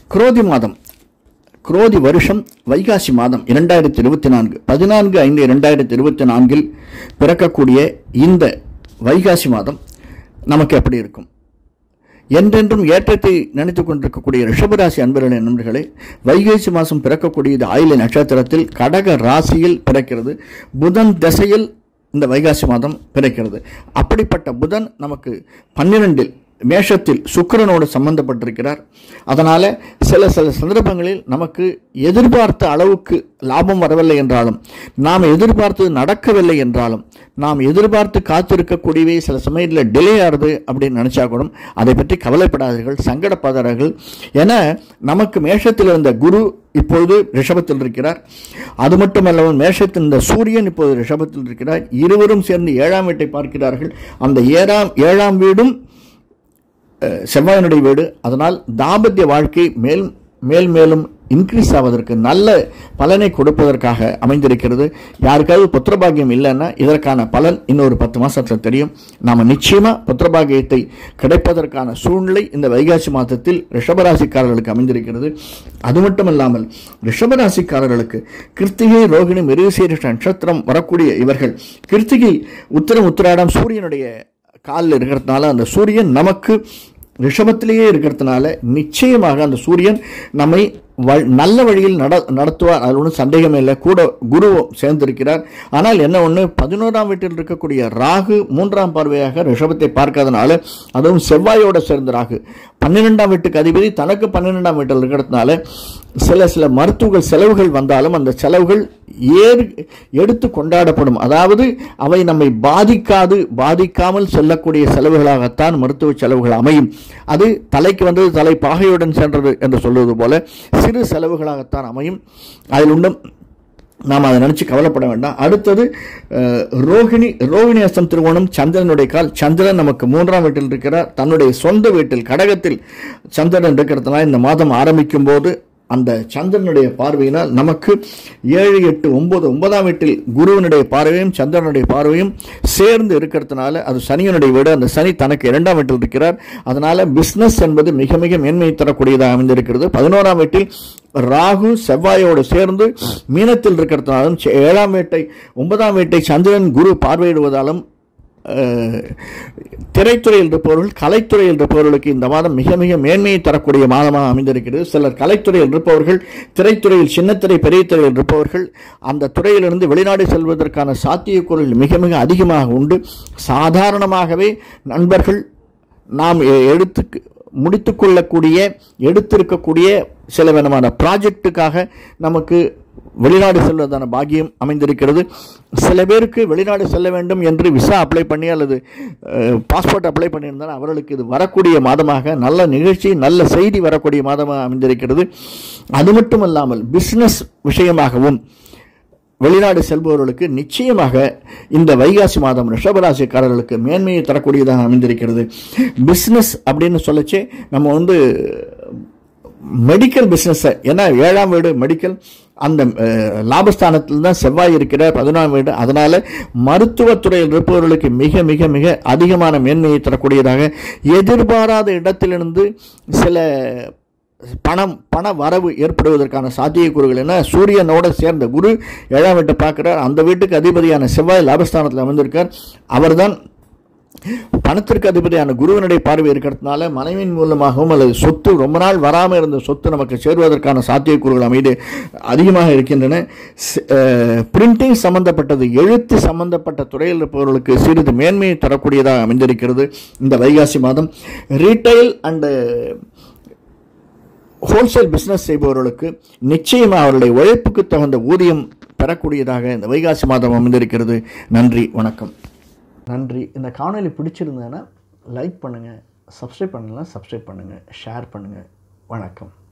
குரோதி மாதம் குரோதி வருஷம் வைகாசி மாதம் இரண்டாயிரத்தி இருபத்தி நான்கு பதினான்கு ஐந்து இரண்டாயிரத்தி இருபத்தி நான்கில் பிறக்கக்கூடிய இந்த வைகாசி மாதம் நமக்கு எப்படி இருக்கும் என்றென்றும் ஏற்றத்தை நினைத்துக் கொண்டிருக்கக்கூடிய ரிஷபராசி அன்பர்களே நண்பர்களே வைகாசி மாதம் பிறக்கக்கூடியது ஆயில நட்சத்திரத்தில் கடக ராசியில் பிறக்கிறது புதன் திசையில் இந்த வைகாசி மாதம் பிறக்கிறது அப்படிப்பட்ட புதன் நமக்கு பன்னிரெண்டில் மேஷத்தில் சுக்கிரனோடு சம்பந்தப்பட்டிருக்கிறார் அதனால் சில சில சந்தர்ப்பங்களில் நமக்கு எதிர்பார்த்த அளவுக்கு லாபம் வரவில்லை என்றாலும் நாம் எதிர்பார்த்தது நடக்கவில்லை என்றாலும் நாம் எதிர்பார்த்து காத்திருக்கக்கூடியவை சில சமயத்தில் டிலே ஆகுது அப்படின்னு நினச்சா கூட அதை பற்றி கவலைப்படாதீர்கள் சங்கடப்படாதீர்கள் என நமக்கு மேஷத்தில் இருந்த குரு இப்பொழுது ரிஷபத்தில் இருக்கிறார் அது மட்டுமல்லாமல் மேஷத்தில் இந்த சூரியன் இப்போது ரிஷபத்தில் இருக்கிறார் இருவரும் சேர்ந்து ஏழாம் வீட்டை பார்க்கிறார்கள் அந்த ஏழாம் ஏழாம் வீடும் அஹ், செவ்வாயினுடைய வீடு அதனால் தாம்பத்திய வாழ்க்கை மேல் மேல் மேலும் இன்க்ரீஸ் ஆவதற்கு நல்ல பலனை கொடுப்பதற்காக அமைந்திருக்கிறது யாருக்காவது புத்திரபாகியம் இல்லைன்னா இதற்கான பலன் இன்னொரு பத்து மாசத்துல தெரியும் நாம நிச்சயமா புத்திரபாகியத்தை கிடைப்பதற்கான சூழ்நிலை இந்த வைகாசி மாதத்தில் ரிஷபராசிக்காரர்களுக்கு அமைந்திருக்கிறது அது மட்டும் இல்லாமல் ரிஷபராசிக்காரர்களுக்கு கிருத்திகை ரோகிணி மிருகசீரிஷ நட்சத்திரம் வரக்கூடிய இவர்கள் கிருத்திகை உத்திரம் உத்திராடம் சூரியனுடைய காலில் இருக்கிறதுனால அந்த சூரியன் நமக்கு ரிஷபத்திலேயே இருக்கிறதுனால நிச்சயமாக அந்த சூரியன் நம்மை வ- நல்ல வழியில் நட நடத்துவார் அது ஒன்றும் சந்தேகமே இல்லை கூட குருவும் சேர்ந்திருக்கிறார் ஆனால் என்ன ஒன்று பதினோராம் வீட்டில் இருக்கக்கூடிய ராகு மூன்றாம் பார்வையாக ரிஷபத்தை பார்க்காதனால அதுவும் செவ்வாயோட சேர்ந்த ராகு பன்னிரெண்டாம் வீட்டுக்கு அதிபதி தனக்கு பன்னிரெண்டாம் வீட்டில் இருக்கிறதுனால சில சில மருத்துவ செலவுகள் வந்தாலும் அந்த செலவுகள் ஏறு எடுத்து கொண்டாடப்படும் அதாவது அவை நம்மை பாதிக்காது பாதிக்காமல் செல்லக்கூடிய செலவுகளாகத்தான் மருத்துவ செலவுகள் அமையும் அது தலைக்கு வந்தது தலை பாகையுடன் சென்றது என்று சொல்வது போல சிறு செலவுகளாகத்தான் அமையும் அதில் உண்டும் நாம் அதை நினச்சி கவலைப்பட வேண்டாம் அடுத்தது அஹ், ரோகிணி ரோகிணி அஸ்தம் திருவோணம் சந்திரனுடைய கால் சந்திரன் நமக்கு மூன்றாம் வீட்டில் இருக்கிறார் தன்னுடைய சொந்த வீட்டில் கடகத்தில் சந்திரன் இருக்கிறதுனால இந்த மாதம் ஆரம்பிக்கும் போது அந்த சந்திரனுடைய பார்வையினால் நமக்கு ஏழு எட்டு ஒன்பது ஒன்பதாம் வீட்டில் குருவனுடைய பார்வையும் சந்திரனுடைய பார்வையும் சேர்ந்து இருக்கிறதுனால அது சனியனுடைய வீடு அந்த சனி தனக்கு இரண்டாம் வீட்டில் இருக்கிறார் அதனால பிஸ்னஸ் என்பது மிக மிக மேன்மை தரக்கூடியதாக அமைந்திருக்கிறது பதினோராம் வீட்டில் ராகு செவ்வாயோடு சேர்ந்து மீனத்தில் இருக்கிறதுனாலும் செ- ஏழாம் வீட்டை ஒன்பதாம் வீட்டை சந்திரன் குரு பார்வையிடுவதாலும் அஹ், திரைத்துறையில் இருப்பவர்கள் கலைத்துறையில் இருப்பவர்களுக்கு இந்த மாதம் மிக மிக மேன்மையை தரக்கூடிய மாதமாக அமைந்திருக்கிறது சிலர் கலைத்துறையில் இருப்பவர்கள் திரைத்துறையில் சின்னத்திரை பெரிய துறையில் இருப்பவர்கள் அந்த துறையிலிருந்து வெளிநாடு செல்வதற்கான சாத்தியக்கூறுகள் மிக மிக அதிகமாக உண்டு சாதாரணமாகவே நண்பர்கள் நாம் எ- எடுத்து முடித்துக்கொள்ளக்கூடிய எடுத்திருக்கக்கூடிய சில விதமான ப்ராஜெக்ட்டுக்காக நமக்கு வெளிநாடு செல்வதான பாக்கியம் அமைந்திருக்கிறது சில பேருக்கு வெளிநாடு செல்ல வேண்டும் என்று விசா அப்ளை பண்ணி அல்லது பாஸ்போர்ட் அப்ளை பண்ணியிருந்தால் அவர்களுக்கு இது வரக்கூடிய மாதமாக நல்ல நிகழ்ச்சி நல்ல செய்தி வரக்கூடிய மாதமாக அமைந்திருக்கிறது அது மட்டும் இல்லாமல் பிஸ்னஸ் விஷயமாகவும் வெளிநாடு செல்பவர்களுக்கு நிச்சயமாக இந்த வைகாசி மாதம் ரிஷபராசிக்காரர்களுக்கு மேன்மையை தரக்கூடியதாக அமைந்திருக்கிறது பிஸ்னஸ் அப்படின்னு சொல்லச்சே நம்ம வந்து மெடிக்கல் பிஸ்னஸை ஏன்னா ஏழாம் வீடு மெடிக்கல் அந்த அஹ், லாபஸ்தானத்தில் தான் செவ்வாய் இருக்கிற பதினொன்றாம் வீடு அதனால மருத்துவத்துறையில் இருப்பவர்களுக்கு மிக மிக மிக அதிகமான மேன்மையை தரக்கூடியதாக எதிர்பாராத இடத்திலிருந்து சில பணம் பண வரவு ஏற்படுவதற்கான சாத்தியக்கூறுகள் என்ன சூரியனோட சேர்ந்த குரு ஏழாம் வீட்டை பார்க்கிறார் அந்த வீட்டுக்கு அதிபதியான செவ்வாய் லாபஸ்தானத்தில் அமர்ந்திருக்கார் அவர்தான் பணத்திற்கு அதிபதியான குருவனுடைய பார்வை இருக்கிறதுனால மனைவியின் மூலமாகவும் அல்லது சொத்து ரொம்ப நாள் வராமல் இருந்த சொத்து நமக்கு சேருவதற்கான சாத்தியக்கூறுகள் அமைது அதிகமாக இருக்கின்றன பிரிண்டிங் சம்பந்தப்பட்டது எழுத்து சம்பந்தப்பட்ட துறையில் இருப்பவர்களுக்கு சிறிது மேன்மையை தரக்கூடியதாக அமைந்திருக்கிறது இந்த வைகாசி மாதம் ரீட்டைல் அண்டு ஹோல்சேல் பிஸ்னஸ் செய்பவர்களுக்கு நிச்சயமாக அவருடைய உழைப்புக்கு தகுந்த ஊதியம் பெறக்கூடியதாக இந்த வைகாசி மாதம் அமைந்திருக்கிறது நன்றி வணக்கம் நன்றி இந்த காணொளி பிடிச்சிருந்தேன்னா லைக் பண்ணுங்கள் சப்ஸ்கிரைப் பண்ணலாம் சப்ஸ்கிரைப் பண்ணுங்கள் ஷேர் பண்ணுங்கள் வணக்கம்